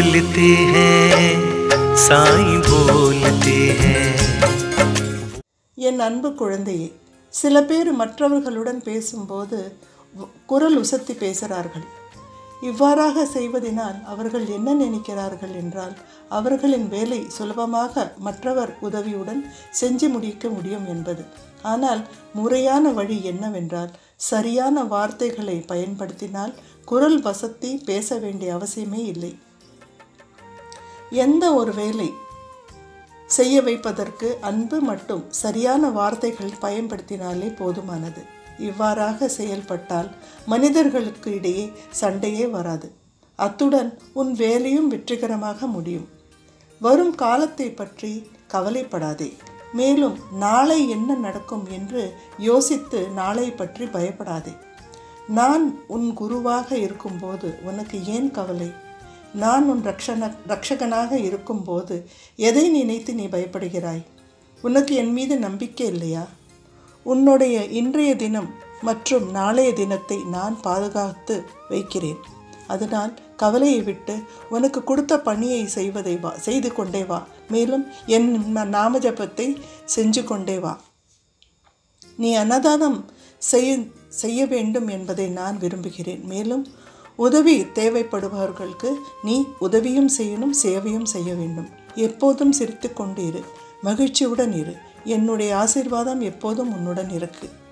बोलते हैं साईं बोलते हैं என் அன்பு குழந்தையே சில பேர் மற்றவர்களுடன் பேசும்போது வ- குரல் உசத்தி பேசுகிறார்கள் இவ்வாறாக செய்வதினால் அவர்கள் என்ன நினைக்கிறார்கள் என்றால் அவர்களின் வேலை சுலபமாக மற்றவர் உதவியுடன் செஞ்சு முடிக்க முடியும் என்பது ஆனால் முறையான வழி என்னவென்றால் சரியான வார்த்தைகளை பயன்படுத்தினால் குரல் வசத்தி பேச வேண்டிய அவசியமே இல்லை எந்த ஒரு வேலை செய்ய வைப்பதற்கு அன்பு மற்றும் சரியான வார்த்தைகள் பயன்படுத்தினாலே போதுமானது இவ்வாறாக செயல்பட்டால் மனிதர்களுக்கு இடையே சண்டையே வராது அத்துடன் உன் வேலையும் வெற்றிகரமாக முடியும் வரும் காலத்தை பற்றி கவலைப்படாதே மேலும் நாளை என்ன நடக்கும் என்று யோசித்து நாளை பற்றி பயப்படாதே நான் உன் குருவாக இருக்கும்போது உனக்கு ஏன் கவலை நான் உன் ரக்ஷன ரக்ஷகனாக இருக்கும்போது எதை நினைத்து நீ பயப்படுகிறாய் உனக்கு என் மீது நம்பிக்கை இல்லையா உன்னுடைய இன்றைய தினம் மற்றும் நாளைய தினத்தை நான் பாதுகாத்து வைக்கிறேன் அதனால் கவலையை விட்டு உனக்கு கொடுத்த பணியை செய்வதை வா செய்து கொண்டே வா மேலும் என் ந- நாம ஜபத்தை செஞ்சு கொண்டே வா நீ அன்னதானம் செய்ய செய்ய வேண்டும் என்பதை நான் விரும்புகிறேன் மேலும் உதவி தேவைப்படுபவர்களுக்கு நீ உதவியும் செய்யணும் சேவையும் செய்ய வேண்டும் எப்போதும் சிரித்து கொண்டு இரு மகிழ்ச்சியுடன் இரு என்னுடைய ஆசீர்வாதம் எப்போதும் உன்னுடன் இருக்கு